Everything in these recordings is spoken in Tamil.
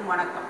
அனைவருக்கும் வணக்கம்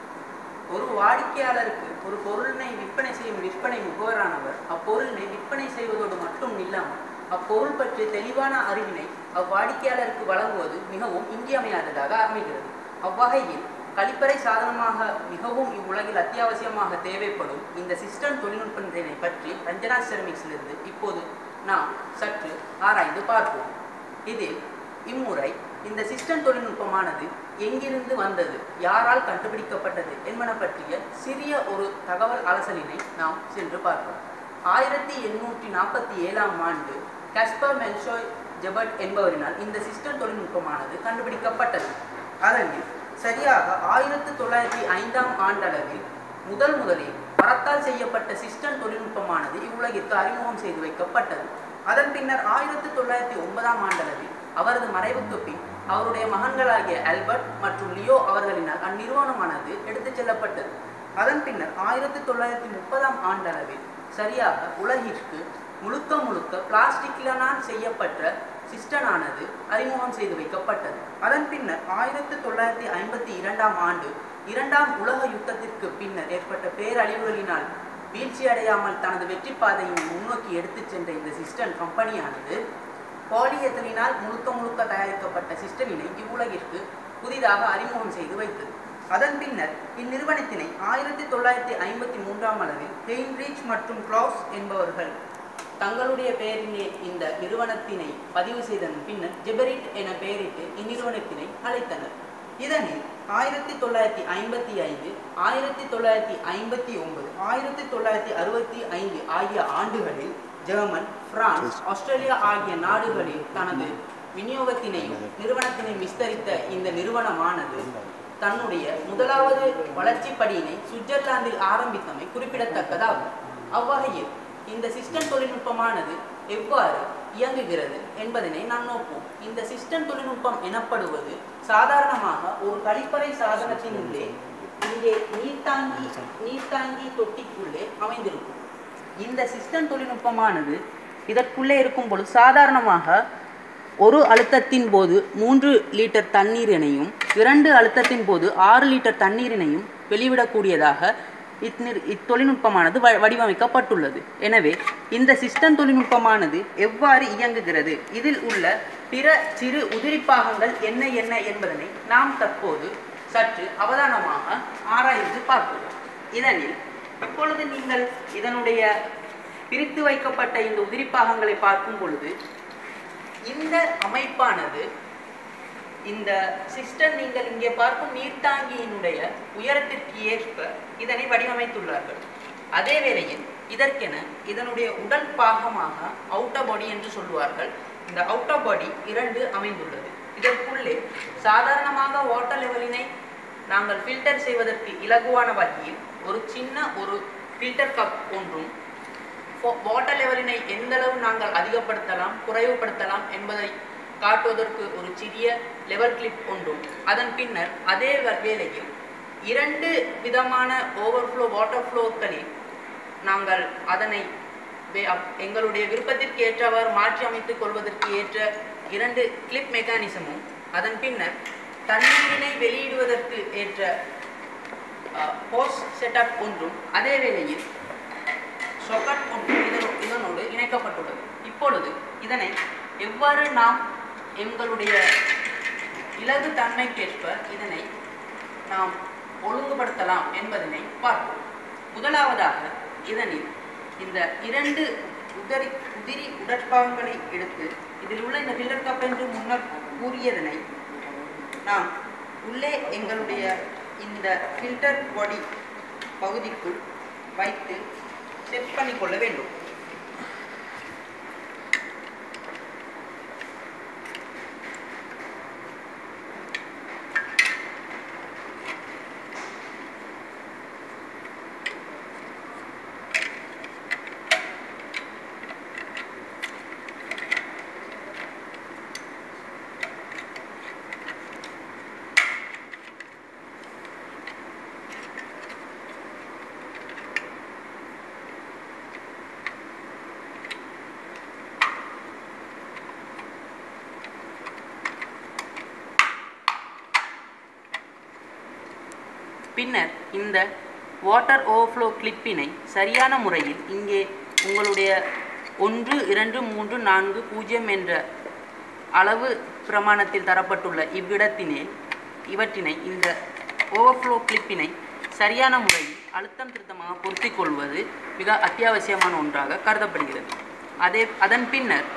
ஒரு வாடிக்கையாளருக்கு ஒரு பொருளினை விற்பனை செய்யும் விற்பனை முகவரானவர் அப்பொருளினை விற்பனை செய்வதோடு மட்டும் இல்லாமல் அப்பொருள் பற்றிய தெளிவான அறிவினை அவ்வாடிக்கையாளருக்கு வழங்குவது மிகவும் இன்றியமையாததாக அமைகிறது அவ்வகையில் கழிப்பறை சாதனமாக மிகவும் இவ்வுலகில் அத்தியாவசியமாக தேவைப்படும் இந்த சிஸ்டம் தொழில்நுட்பத்தினை பற்றி ரஞ்சனா செரமிக்ஸிலிருந்து இப்போது நாம் சற்று ஆராய்ந்து பார்ப்போம் இதில் இம்முறை இந்த சிஸ்டம் தொழில்நுட்பமானது எங்கிருந்து வந்தது யாரால் கண்டுபிடிக்கப்பட்டது என்பன பற்றிய சிறிய ஒரு தகவல் அலசலினை நாம் சென்று பார்ப்போம் ஆயிரத்தி எண்ணூற்றி நாற்பத்தி ஏழாம் ஆண்டு கஸ்பர் மெல்ஷோய் ஜெபர்ட் என்பவரினால் இந்த சிஸ்டம் தொழில்நுட்பமானது கண்டுபிடிக்கப்பட்டது அதனில் சரியாக ஆயிரத்தி தொள்ளாயிரத்தி ஐந்தாம் ஆண்டளவில் முதல் முதலில் மரத்தால் செய்யப்பட்ட சிஸ்டம் தொழில்நுட்பமானது இவ்வுலகிற்கு அறிமுகம் செய்து வைக்கப்பட்டது அதன் பின்னர் ஆயிரத்தி தொள்ளாயிரத்தி ஒன்பதாம் ஆண்டளவில் அவரது மறைவுக்கு பின் அவருடைய மகன்களாகிய ஆல்பர்ட் மற்றும் லியோ அவர்களினால் அந்நிறுவனமானது எடுத்துச் செல்லப்பட்டது அதன் பின்னர் ஆயிரத்தி தொள்ளாயிரத்தி முப்பதாம் ஆண்டளவில் சரியாக உலகிற்கு முழுக்க முழுக்க பிளாஸ்டிக்கினால் செய்யப்பட்ட சிஸ்டனானது அறிமுகம் செய்து வைக்கப்பட்டது அதன் பின்னர் ஆயிரத்தி தொள்ளாயிரத்தி ஐம்பத்தி இரண்டாம் ஆண்டு இரண்டாம் உலக யுத்தத்திற்கு பின்னர் ஏற்பட்ட பேரழிவுகளினால் வீழ்ச்சி அடையாமல் தனது வெற்றி பாதையை முன்னோக்கி எடுத்துச் சென்ற இந்த சிஸ்டன் கம்பெனியானது பாலியத்தலினால் முழுக்க முழுக்க தயாரிக்கப்பட்ட சிஸ்டமினை இவ்வுலகிற்கு புதிதாக அறிமுகம் செய்து வைத்தது அதன் பின்னர் இந்நிறுவனத்தினை ஆயிரத்தி தொள்ளாயிரத்தி ஐம்பத்தி மூன்றாம் அளவில் ஹெயின்ரிச் மற்றும் கிளாஸ் என்பவர்கள் தங்களுடைய பெயரிலே இந்த நிறுவனத்தினை பதிவு செய்ததன் பின்னர் ஜெபரிட் என பெயரிட்டு இந்நிறுவனத்தினை அழைத்தனர் இதனில் ஆயிரத்தி தொள்ளாயிரத்தி ஐம்பத்தி ஐந்து ஆயிரத்தி தொள்ளாயிரத்தி ஐம்பத்தி ஒன்பது ஆயிரத்தி தொள்ளாயிரத்தி அறுபத்தி ஐந்து ஆகிய ஆண்டுகளில் ஜெர்மன் பிரான்ஸ் ஆஸ்திரேலியா ஆகிய நாடுகளில் தனது விநியோகத்தினையும் நிறுவனத்தினையும் விஸ்தரித்த இந்த நிறுவனமானது தன்னுடைய முதலாவது வளர்ச்சி படியினை சுவிட்சர்லாந்தில் ஆரம்பித்தமை குறிப்பிடத்தக்கதாகும் அவ்வகையில் இந்த சிஸ்டம் தொழில்நுட்பமானது எவ்வாறு இயங்குகிறது என்பதனை நாம் நோக்குவோம் இந்த சிஸ்டம் தொழில்நுட்பம் எனப்படுவது சாதாரணமாக ஒரு கழிப்பறை சாதனத்தினுள்ளே இங்கே நீர்த்தாங்கி நீர்த்தாங்கி தொட்டிக்குள்ளே அமைந்திருக்கும் இந்த சிஸ்டம் தொழில்நுட்பமானது இதற்குள்ளே இருக்கும் பொழுது சாதாரணமாக ஒரு அழுத்தத்தின் போது மூன்று லிட்டர் தண்ணீரினையும் இரண்டு அழுத்தத்தின் போது ஆறு லிட்டர் தண்ணீரினையும் வெளிவிடக்கூடியதாக இந்நிறு இத்தொழில்நுட்பமானது வ வடிவமைக்கப்பட்டுள்ளது எனவே இந்த சிஸ்டம் தொழில்நுட்பமானது எவ்வாறு இயங்குகிறது இதில் உள்ள பிற சிறு உதிரிப்பாகங்கள் என்ன என்ன என்பதனை நாம் தற்போது சற்று அவதானமாக ஆராய்ந்து பார்ப்போம் இதனில் இப்பொழுது நீங்கள் இதனுடைய பிரித்து வைக்கப்பட்ட இந்த உதிரிப்பாகங்களை பார்க்கும் பொழுது இந்த அமைப்பானது இந்த சிஸ்டம் நீங்கள் இங்கே பார்க்கும் நீர்த்தாங்கியினுடைய உயரத்திற்கு ஏற்ப இதனை வடிவமைத்துள்ளார்கள் அதே வேளையில் இதற்கென இதனுடைய உடல் பாகமாக அவுட்டர் பாடி என்று சொல்லுவார்கள் இந்த அவுட்டர் பாடி இரண்டு அமைந்துள்ளது இதற்குள்ளே சாதாரணமாக வாட்டர் லெவலினை நாங்கள் ஃபில்டர் செய்வதற்கு இலகுவான வகையில் ஒரு சின்ன ஒரு ஃபில்டர் கப் ஒன்றும் வாட்டர் லெவலினை எந்த அளவு நாங்கள் அதிகப்படுத்தலாம் குறைவுபடுத்தலாம் என்பதை காட்டுவதற்கு ஒரு சிறிய லெவல் கிளிப் ஒன்றும் அதன் பின்னர் அதே வேளையில் இரண்டு விதமான ஓவர்ஃப்ளோ வாட்டர் ஃப்ளோக்களில் நாங்கள் அதனை எங்களுடைய விருப்பத்திற்கு ஏற்றவாறு மாற்றி அமைத்துக் கொள்வதற்கு ஏற்ற இரண்டு கிளிப் மெக்கானிசமும் அதன் பின்னர் தண்ணீரினை வெளியிடுவதற்கு ஏற்ற போஸ்ட் செட்டப் ஒன்றும் அதே வேளையில் சொக்கட் ஒன்று இதனோ இதனோடு இணைக்கப்பட்டுள்ளது இப்பொழுது இதனை எவ்வாறு நாம் எங்களுடைய இலகு தன்மைக்கேற்ப இதனை நாம் ஒழுங்குபடுத்தலாம் என்பதனை பார்ப்போம் முதலாவதாக இதனில் இந்த இரண்டு உதரி உதிரி உடற்பாகங்களை எடுத்து இதில் உள்ள இந்த ஃபில்லர் கப் என்று முன்னர் கூறியதனை நாம் உள்ளே எங்களுடைய இந்த ஃபில்டர் பாடி பகுதிக்குள் வைத்து செட் பண்ணிக்கொள்ள வேண்டும் பின்னர் இந்த வாட்டர் ஓவர்ஃப்ளோ கிளிப்பினை சரியான முறையில் இங்கே உங்களுடைய ஒன்று இரண்டு மூன்று நான்கு பூஜ்ஜியம் என்ற அளவு பிரமாணத்தில் தரப்பட்டுள்ள இவ்விடத்தினே இவற்றினை இந்த ஓவர்ஃப்ளோ கிளிப்பினை சரியான முறையில் அழுத்தம் திருத்தமாக பொருத்திக் கொள்வது மிக அத்தியாவசியமான ஒன்றாக கருதப்படுகிறது அதே அதன் பின்னர்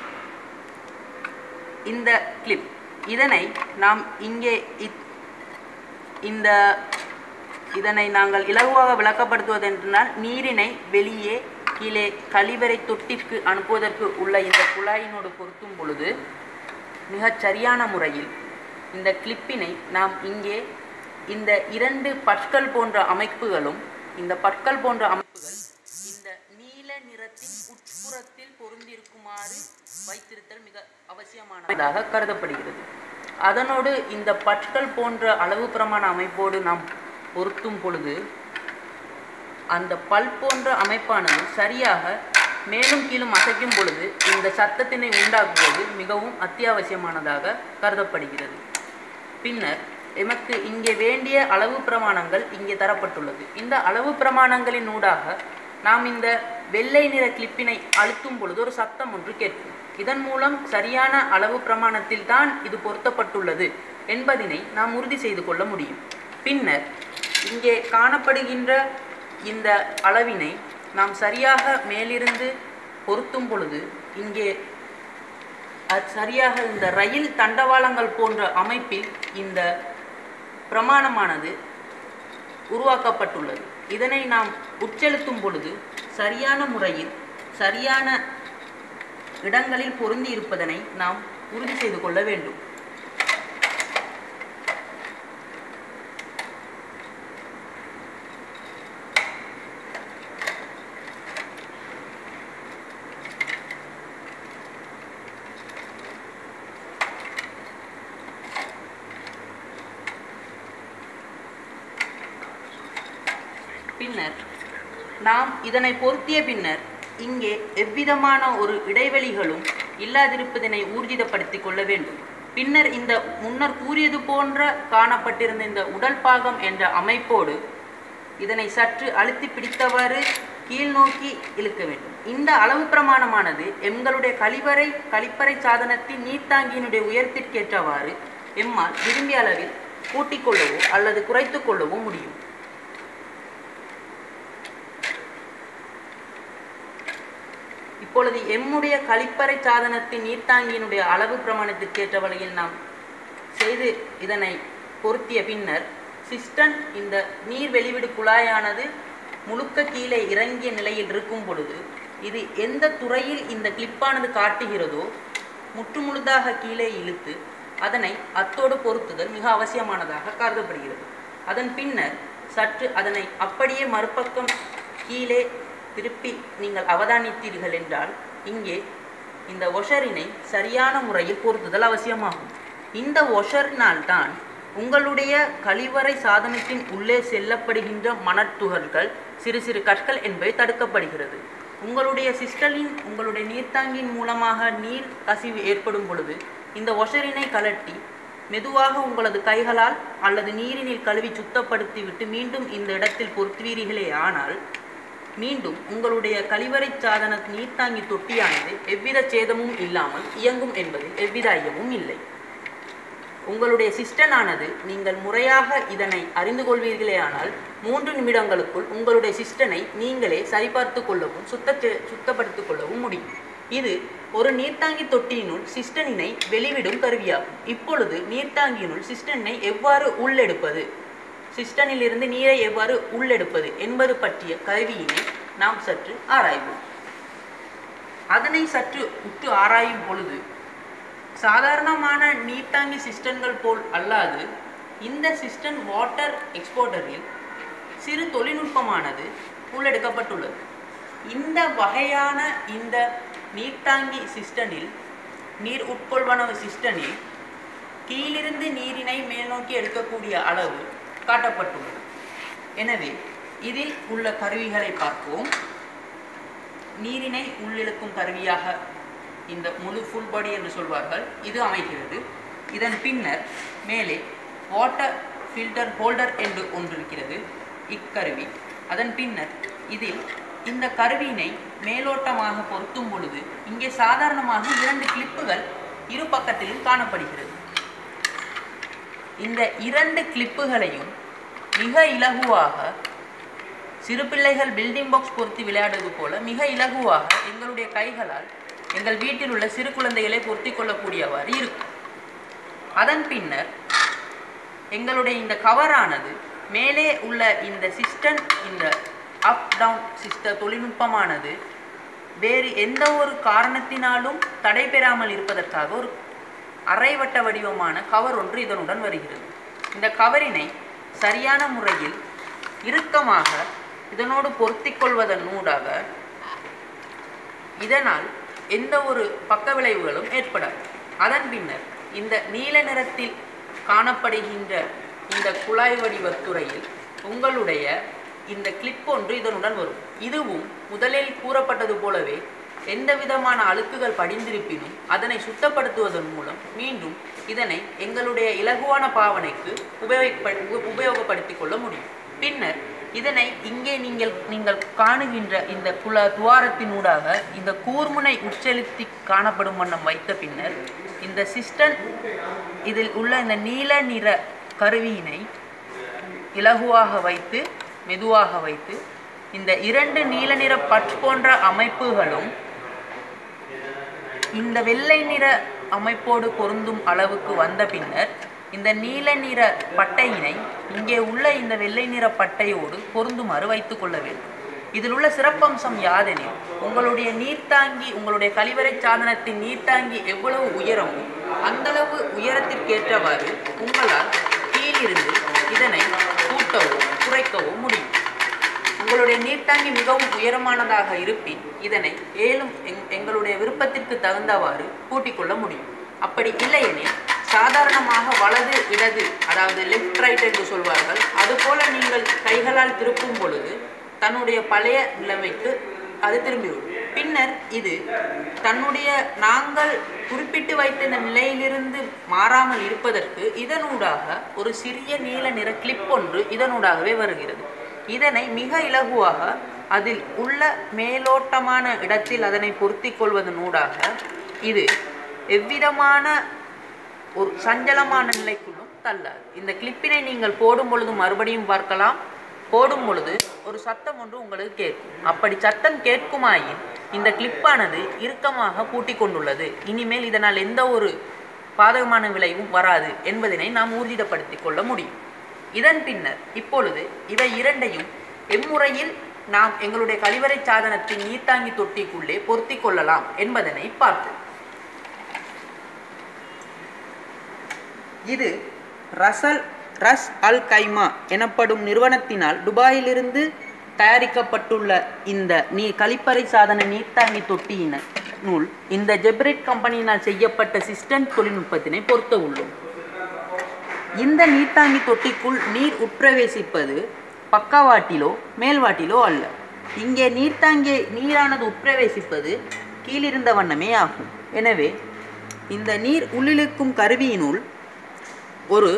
இந்த கிளிப் இதனை நாம் இங்கே இத்- இந்த இதனை நாங்கள் இலகுவாக விளக்கப்படுத்துவதென்றால் நீரினை வெளியே கீழே கழிவறை தொட்டிற்கு அனுப்புவதற்கு உள்ள இந்த குழாயினோடு பொருத்தும் பொழுது மிகச் சரியான முறையில் இந்த கிளிப்பினை நாம் இங்கே இந்த இரண்டு பற்கள் போன்ற அமைப்புகளும் இந்த பற்கள் போன்ற அமைப்புகள் இந்த நீல நிறத்தின் உட்புறத்தில் பொருந்திருக்குமாறு வைத்திருத்தல் மிக அவசியமானதாக கருதப்படுகிறது அதனோடு இந்த பற்கள் போன்ற அளவு பிரமாண அமைப்போடு நாம் பொருத்தும் பொழுது அந்த பல் போன்ற அமைப்பானது சரியாக மேலும் கீழும் அசைக்கும் பொழுது இந்த சத்தத்தினை உண்டாக்குவது மிகவும் அத்தியாவசியமானதாக கருதப்படுகிறது பின்னர் எமக்கு இங்கே வேண்டிய அளவு பிரமாணங்கள் இங்கே தரப்பட்டுள்ளது இந்த அளவு பிரமாணங்களின் ஊடாக நாம் இந்த வெள்ளை நிற கிளிப்பினை அழுத்தும் பொழுது ஒரு சத்தம் ஒன்று கேட்கும் இதன் மூலம் சரியான அளவு பிரமாணத்தில் தான் இது பொருத்தப்பட்டுள்ளது என்பதினை நாம் உறுதி செய்து கொள்ள முடியும் பின்னர் இங்கே காணப்படுகின்ற இந்த அளவினை நாம் சரியாக மேலிருந்து பொருத்தும் பொழுது இங்கே அது சரியாக இந்த ரயில் தண்டவாளங்கள் போன்ற அமைப்பில் இந்த பிரமாணமானது உருவாக்கப்பட்டுள்ளது இதனை நாம் உட்செலுத்தும் பொழுது சரியான முறையில் சரியான இடங்களில் பொருந்தி இருப்பதனை நாம் உறுதி செய்து கொள்ள வேண்டும் பின்னர் நாம் இதனை பொருத்திய பின்னர் இங்கே எவ்விதமான ஒரு இடைவெளிகளும் இல்லாதிருப்பதனை ஊர்ஜிதப்படுத்திக் கொள்ள வேண்டும் பின்னர் இந்த முன்னர் கூறியது போன்ற காணப்பட்டிருந்த இந்த உடல் பாகம் என்ற அமைப்போடு இதனை சற்று அழுத்தி பிடித்தவாறு கீழ் நோக்கி இழுக்க வேண்டும் இந்த அளவு பிரமாணமானது எங்களுடைய கழிவறை கழிப்பறை சாதனத்தின் நீர்த்தாங்கியினுடைய உயரத்திற்கேற்றவாறு எம்மால் விரும்பிய அளவில் கூட்டிக் கொள்ளவோ அல்லது குறைத்துக் கொள்ளவோ முடியும் இப்பொழுது எம்முடைய கழிப்பறை சாதனத்தின் நீர்த்தாங்கியினுடைய அளவு பிரமாணத்திற்கேற்ற வழியில் நாம் செய்து இதனை பொருத்திய பின்னர் சிஸ்டன் இந்த நீர் வெளிவிடு குழாயானது முழுக்க கீழே இறங்கிய நிலையில் இருக்கும் பொழுது இது எந்த துறையில் இந்த கிளிப்பானது காட்டுகிறதோ முற்று முழுதாக கீழே இழுத்து அதனை அத்தோடு பொருத்துதல் மிக அவசியமானதாக கருதப்படுகிறது அதன் பின்னர் சற்று அதனை அப்படியே மறுபக்கம் கீழே திருப்பி நீங்கள் அவதானித்தீர்கள் என்றால் இங்கே இந்த ஒஷரினை சரியான முறையில் பொருத்துதல் அவசியமாகும் இந்த ஒஷரினால் தான் உங்களுடைய கழிவறை சாதனத்தின் உள்ளே செல்லப்படுகின்ற மணத்துகள்கள் சிறு சிறு கற்கள் என்பவை தடுக்கப்படுகிறது உங்களுடைய சிஸ்டலின் உங்களுடைய நீர்த்தாங்கின் மூலமாக நீர் கசிவு ஏற்படும் பொழுது இந்த ஒஷரினை கலட்டி மெதுவாக உங்களது கைகளால் அல்லது நீரினில் கழுவி சுத்தப்படுத்திவிட்டு மீண்டும் இந்த இடத்தில் பொருத்துவீர்களே ஆனால் மீண்டும் உங்களுடைய கழிவறை சாதன நீர்த்தாங்கி தொட்டியானது எவ்வித சேதமும் இல்லாமல் இயங்கும் என்பதில் எவ்வித ஐயமும் இல்லை உங்களுடைய சிஸ்டனானது நீங்கள் முறையாக இதனை அறிந்து கொள்வீர்களேயானால் மூன்று நிமிடங்களுக்குள் உங்களுடைய சிஸ்டனை நீங்களே சரிபார்த்து கொள்ளவும் சுத்த சுத்தப்படுத்திக் கொள்ளவும் முடியும் இது ஒரு நீர்த்தாங்கி தொட்டியினுள் சிஸ்டனினை வெளிவிடும் கருவியாகும் இப்பொழுது நீர்த்தாங்கியினுள் சிஸ்டனை எவ்வாறு உள்ளெடுப்பது சிஸ்டனிலிருந்து நீரை எவ்வாறு உள்ளெடுப்பது என்பது பற்றிய கருவியினை நாம் சற்று ஆராய்வோம் அதனை சற்று உற்று ஆராயும் பொழுது சாதாரணமான நீர்த்தாங்கி சிஸ்டன்கள் போல் அல்லாது இந்த சிஸ்டன் வாட்டர் எக்ஸ்போர்ட்டரில் சிறு தொழில்நுட்பமானது உள்ளெடுக்கப்பட்டுள்ளது இந்த வகையான இந்த நீர்த்தாங்கி சிஸ்டனில் நீர் உட்கொள்வனவு சிஸ்டனில் கீழிருந்து நீரினை மேல் நோக்கி எடுக்கக்கூடிய அளவு காட்டப்பட்டுள்ளது எனவே இதில் உள்ள கருவிகளை பார்ப்போம் நீரினை உள்ளிழுக்கும் கருவியாக இந்த முழு ஃபுல் பாடி என்று சொல்வார்கள் இது அமைகிறது இதன் பின்னர் மேலே வாட்டர் ஃபில்டர் ஹோல்டர் என்று ஒன்று இருக்கிறது இக்கருவி அதன் பின்னர் இதில் இந்த கருவியினை மேலோட்டமாக பொருத்தும் பொழுது இங்கே சாதாரணமாக இரண்டு கிளிப்புகள் இரு பக்கத்திலும் காணப்படுகிறது இந்த இரண்டு கிளிப்புகளையும் மிக இலகுவாக சிறு பிள்ளைகள் பில்டிங் பாக்ஸ் பொருத்தி விளையாடுவது போல மிக இலகுவாக எங்களுடைய கைகளால் எங்கள் வீட்டில் உள்ள சிறு குழந்தைகளை பொருத்தி கொள்ளக்கூடியவாறு இருக்கும் அதன் பின்னர் எங்களுடைய இந்த கவரானது மேலே உள்ள இந்த சிஸ்டம் இந்த அப் டவுன் சிஸ்ட தொழில்நுட்பமானது வேறு எந்த ஒரு காரணத்தினாலும் தடைபெறாமல் இருப்பதற்காக ஒரு அரைவட்ட வடிவமான கவர் ஒன்று இதனுடன் வருகிறது இந்த கவரினை சரியான முறையில் இறுக்கமாக இதனோடு பொருத்திக் கொள்வதன் ஊடாக இதனால் எந்த ஒரு பக்க விளைவுகளும் ஏற்படாது அதன் பின்னர் இந்த நீல நிறத்தில் காணப்படுகின்ற இந்த குழாய் வடிவத் துறையில் உங்களுடைய இந்த கிளிப் ஒன்று இதனுடன் வரும் இதுவும் முதலில் கூறப்பட்டது போலவே எந்த விதமான அழுக்குகள் படிந்திருப்பினும் அதனை சுத்தப்படுத்துவதன் மூலம் மீண்டும் இதனை எங்களுடைய இலகுவான பாவனைக்கு உபயோகப்ப உபயோகப்படுத்திக் கொள்ள முடியும் பின்னர் இதனை இங்கே நீங்கள் நீங்கள் காணுகின்ற இந்த குல துவாரத்தினூடாக இந்த கூர்முனை உட்செலுத்தி காணப்படும் வண்ணம் வைத்த பின்னர் இந்த சிஸ்டன் இதில் உள்ள இந்த நீல நிற கருவியினை இலகுவாக வைத்து மெதுவாக வைத்து இந்த இரண்டு நீல நிற பட் போன்ற அமைப்புகளும் இந்த வெள்ளை நிற அமைப்போடு பொருந்தும் அளவுக்கு வந்த பின்னர் இந்த நீல நிற பட்டையினை இங்கே உள்ள இந்த வெள்ளை நிற பட்டையோடு பொருந்துமாறு வைத்துக் கொள்ள வேண்டும் இதில் உள்ள சிறப்பம்சம் யாதெனில் உங்களுடைய நீர்த்தாங்கி உங்களுடைய கழிவறை சாதனத்தின் நீர்த்தாங்கி எவ்வளவு உயரமோ அந்தளவு உயரத்திற்கேற்றவாறு உங்களால் கீழிருந்து இதனை கூட்டவோ குறைக்கவோ முடியும் உங்களுடைய நீர்த்தாங்கி மிகவும் உயரமானதாக இருப்பின் இதனை ஏலும் எங் எங்களுடைய விருப்பத்திற்கு தகுந்தவாறு கூட்டிக் கொள்ள முடியும் அப்படி இல்லையெனில் சாதாரணமாக வலது இடது அதாவது லெஃப்ட் ரைட் என்று சொல்வார்கள் அதுபோல நீங்கள் கைகளால் திருப்பும் பொழுது தன்னுடைய பழைய நிலைமைக்கு அது திரும்பிவிடும் பின்னர் இது தன்னுடைய நாங்கள் குறிப்பிட்டு வைத்த இந்த நிலையிலிருந்து மாறாமல் இருப்பதற்கு இதனூடாக ஒரு சிறிய நீல நிற கிளிப் ஒன்று இதனூடாகவே வருகிறது இதனை மிக இலகுவாக அதில் உள்ள மேலோட்டமான இடத்தில் அதனை பொருத்திக் கொள்வதனூடாக இது எவ்விதமான ஒரு சஞ்சலமான நிலைக்குள்ளும் தள்ளாது இந்த கிளிப்பினை நீங்கள் போடும் பொழுது மறுபடியும் பார்க்கலாம் போடும் பொழுது ஒரு சத்தம் ஒன்று உங்களுக்கு கேட்கும் அப்படி சத்தம் கேட்குமாயின் இந்த கிளிப்பானது இறுக்கமாக பூட்டிக் கொண்டுள்ளது இனிமேல் இதனால் எந்த ஒரு பாதகமான விளைவும் வராது என்பதனை நாம் ஊர்ஜிதப்படுத்திக் கொள்ள முடியும் இதன் பின்னர் இப்பொழுது இவை இரண்டையும் எம்முறையில் நாம் எங்களுடைய கழிவறை சாதனத்தின் நீர்த்தாங்கி தொட்டிக்குள்ளே பொருத்திக் கொள்ளலாம் என்பதனை பார்ப்போம் இது ரசல் ரஸ் அல் கைமா எனப்படும் நிறுவனத்தினால் துபாயிலிருந்து தயாரிக்கப்பட்டுள்ள இந்த நீ கழிப்பறை சாதன நீர்த்தாங்கி தொட்டியின நூல் இந்த ஜெப்ரிட் கம்பெனியினால் செய்யப்பட்ட சிஸ்டன் தொழில்நுட்பத்தினை பொருத்த உள்ளோம் இந்த நீர்த்தாங்கி தொட்டிக்குள் நீர் உட்பிரவேசிப்பது பக்கவாட்டிலோ மேல்வாட்டிலோ அல்ல இங்கே நீர்த்தாங்கி நீரானது உட்பிரவேசிப்பது கீழிருந்த வண்ணமே ஆகும் எனவே இந்த நீர் உள்ளிழுக்கும் கருவியினுள் ஒரு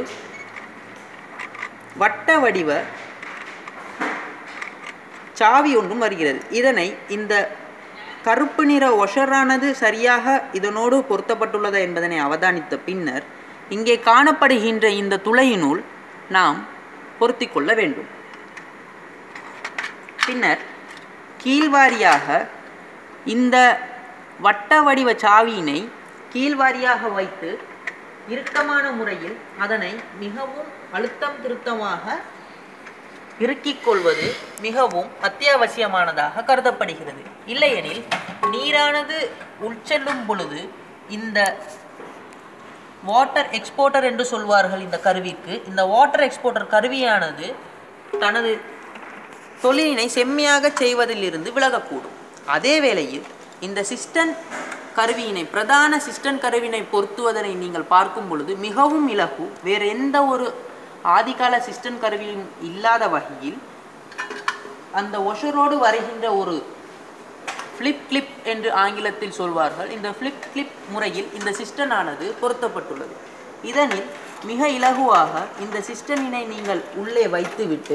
வட்ட வடிவ சாவி ஒன்றும் வருகிறது இதனை இந்த கருப்பு நிற ஒஷரானது சரியாக இதனோடு பொருத்தப்பட்டுள்ளதா என்பதனை அவதானித்த பின்னர் இங்கே காணப்படுகின்ற இந்த துளையினுள் நாம் பொருத்தி கொள்ள வேண்டும் பின்னர் கீழ்வாரியாக இந்த வட்ட வடிவ சாவியினை கீழ்வாரியாக வைத்து இறுக்கமான முறையில் அதனை மிகவும் அழுத்தம் திருத்தமாக இறுக்கிக் கொள்வது மிகவும் அத்தியாவசியமானதாக கருதப்படுகிறது இல்லையெனில் நீரானது உட்செல்லும் பொழுது இந்த வாட்டர் எக்ஸ்போர்ட்டர் என்று சொல்வார்கள் இந்த கருவிக்கு இந்த வாட்டர் எக்ஸ்போர்ட்டர் கருவியானது தனது தொழிலினை செம்மையாக செய்வதிலிருந்து விலகக்கூடும் அதே வேளையில் இந்த சிஸ்டன் கருவியினை பிரதான சிஸ்டன் கருவியினை பொருத்துவதனை நீங்கள் பார்க்கும் பொழுது மிகவும் இலகு வேறு எந்த ஒரு ஆதிகால சிஸ்டன் கருவியும் இல்லாத வகையில் அந்த ஒஷரோடு வருகின்ற ஒரு ஃப்ளிப் கிளிப் என்று ஆங்கிலத்தில் சொல்வார்கள் இந்த ஃப்ளிப் கிளிப் முறையில் இந்த சிஸ்டனானது பொருத்தப்பட்டுள்ளது இதனில் மிக இலகுவாக இந்த சிஸ்டனினை நீங்கள் உள்ளே வைத்துவிட்டு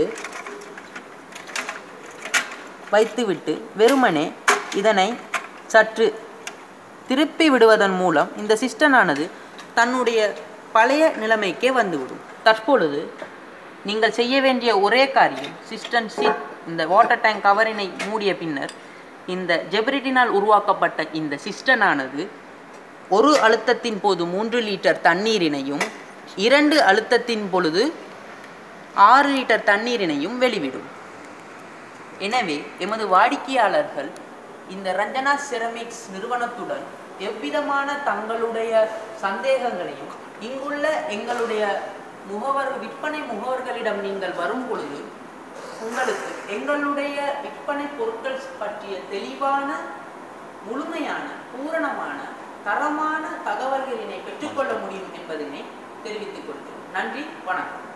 வைத்துவிட்டு வெறுமனே இதனை சற்று திருப்பி விடுவதன் மூலம் இந்த சிஸ்டனானது தன்னுடைய பழைய நிலைமைக்கே வந்துவிடும் தற்பொழுது நீங்கள் செய்ய வேண்டிய ஒரே காரியம் சிஸ்டன் சிட் இந்த வாட்டர் டேங்க் கவரினை மூடிய பின்னர் இந்த ஜெபரிட்டினால் உருவாக்கப்பட்ட இந்த சிஸ்டனானது ஒரு அழுத்தத்தின் போது மூன்று லிட்டர் தண்ணீரினையும் இரண்டு அழுத்தத்தின் பொழுது ஆறு லிட்டர் தண்ணீரினையும் வெளிவிடும் எனவே எமது வாடிக்கையாளர்கள் இந்த ரஞ்சனா செரமிக்ஸ் நிறுவனத்துடன் எவ்விதமான தங்களுடைய சந்தேகங்களையும் இங்குள்ள எங்களுடைய முகவர் விற்பனை முகவர்களிடம் நீங்கள் வரும் பொழுது உங்களுக்கு எங்களுடைய விற்பனை பொருட்கள் பற்றிய தெளிவான முழுமையான பூரணமான தரமான தகவல்களினை பெற்றுக்கொள்ள முடியும் என்பதனை தெரிவித்துக் கொள்கிறோம் நன்றி வணக்கம்